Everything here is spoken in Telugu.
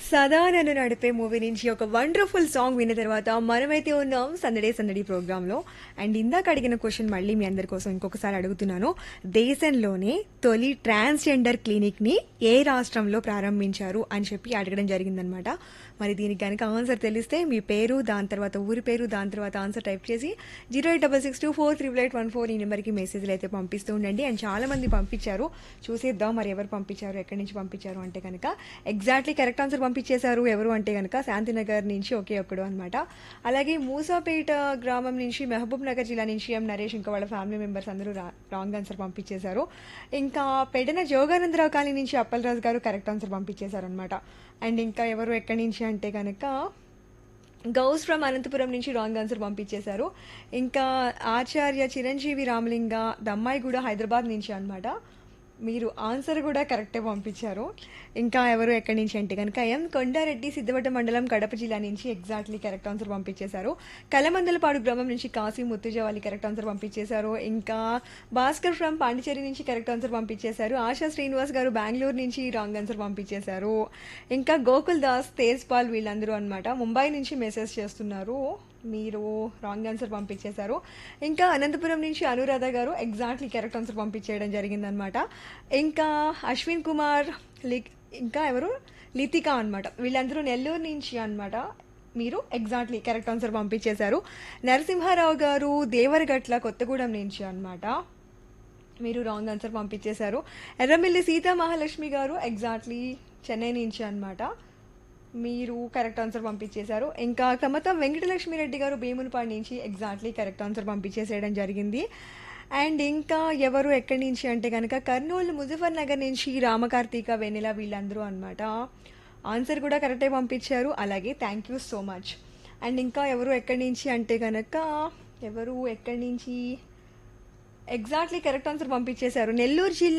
సదా నన్ను నడిపే మూవీ నుంచి ఒక వండర్ఫుల్ సాంగ్ విన్న తర్వాత మనమైతే ఉన్నాం సందడే సందడి ప్రోగ్రాంలో అండ్ ఇందాక అడిగిన క్వశ్చన్ మళ్ళీ మీ అందరి కోసం ఇంకొకసారి అడుగుతున్నాను దేశంలోనే తొలి ట్రాన్స్జెండర్ క్లినిక్ ని ఏ రాష్ట్రంలో ప్రారంభించారు అని చెప్పి అడగడం జరిగిందనమాట మరి దీనికి కనుక ఆన్సర్ తెలిస్తే మీ పేరు దాని తర్వాత ఊరి పేరు దాని తర్వాత ఆన్సర్ టైప్ చేసి zero eight double six two four triple eight one four ఈ నెంబర్కి మెసేజ్లు అయితే పంపిస్తూ ఉండండి అండ్ చాలా మంది పంపించారు చూసేద్దాం మరి ఎవరు పంపించారు ఎక్కడి నుంచి పంపించారు అంటే కనుక ఎగ్జాక్ట్లీ కరెక్ట్ ఆన్సర్ పంపించేశారు ఎవరు అంటే కనుక శాంతినగర్ నుంచి ఒకే ఒక్కడు అనమాట అలాగే మూసాపేట గ్రామం నుంచి మహబూబ్ నగర్ జిల్లా నుంచి ఎం నరేష్ ఇంకా వాళ్ళ ఫ్యామిలీ మెంబర్స్ అందరూ రాంగ్ ఆన్సర్ పంపించేశారు ఇంకా పెడన జోగానందరావు కాలనీ నుంచి అప్పలరాజు గారు కరెక్ట్ ఆన్సర్ పంపించేశారు అనమాట అండ్ ఇంకా ఎవరు ఎక్కడి నుంచి అంటే కనుక గౌస్ ఫ్రమ్ అనంతపురం నుంచి రాంగ్ ఆన్సర్ పంపించేశారు ఇంకా ఆచార్య చిరంజీవి రామలింగ దమ్మాయిగూడ హైదరాబాద్ నుంచి అన్నమాట మీరు ఆన్సర్ కూడా కరెక్టే పంపించారు ఇంకా ఎవరు ఎక్కడి నుంచి అంటే కనుక ఎం కొండారెడ్డి సిద్ధవట మండలం కడప జిల్లా నుంచి ఎగ్జాక్ట్లీ కరెక్ట్ ఆన్సర్ పంపించేశారు కలమందలపాడు గ్రామం నుంచి కాశీ ముత్తుజవాలి కరెక్ట్ ఆన్సర్ పంపించేశారు ఇంకా భాస్కర్ ఫ్రమ్ పాండిచేరి నుంచి కరెక్ట్ ఆన్సర్ పంపించేశారు ఆశా శ్రీనివాస్ గారు బెంగళూరు నుంచి రాంగ్ ఆన్సర్ పంపించేశారు ఇంకా గోకుల్ దాస్ తేజ్ పాల్ వీళ్ళందరూ అనమాట ముంబై నుంచి మెసేజ్ చేస్తున్నారు మీరు రాంగ్ ఆన్సర్ పంపించేశారు ఇంకా అనంతపురం నుంచి అనురాధ గారు ఎగ్జాక్ట్లీ కరెక్ట్ ఆన్సర్ పంపించేయడం జరిగిందనమాట ఇంకా అశ్విన్ కుమార్ లిక్ ఇంకా ఎవరు లితిక అనమాట వీళ్ళందరూ నెల్లూరు నుంచి అనమాట మీరు ఎగ్జాక్ట్లీ కరెక్ట్ ఆన్సర్ పంపించేశారు నరసింహారావు గారు దేవరగట్ల కొత్తగూడెం నుంచి అనమాట మీరు రాంగ్ ఆన్సర్ పంపించేశారు ఎర్రమిల్లి సీతా మహాలక్ష్మి గారు ఎగ్జాక్ట్లీ చెన్నై నుంచి అనమాట మీరు కరెక్ట్ ఆన్సర్ పంపించేశారు ఇంకా కమత వెంకటలక్ష్మి రెడ్డి గారు భీమునిపాడు నుంచి ఎగ్జాక్ట్లీ కరెక్ట్ ఆన్సర్ పంపించేసేయడం జరిగింది అండ్ ఇంకా ఎవరు ఎక్కడి నుంచి అంటే కనుక కర్నూలు ముజఫర్ నగర్ నుంచి రామకార్తీక వెన్నెల వీళ్ళందరూ అనమాట ఆన్సర్ కూడా కరెక్టే పంపించారు అలాగే thank you so much and ఇంకా ఎవరు ఎక్కడి నుంచి అంటే కనుక ఎవరు ఎక్కడి నుంచి ఎగ్జాక్ట్లీ కరెక్ట్ ఆన్సర్ పంపించేశారు నెల్లూరు జిల్లా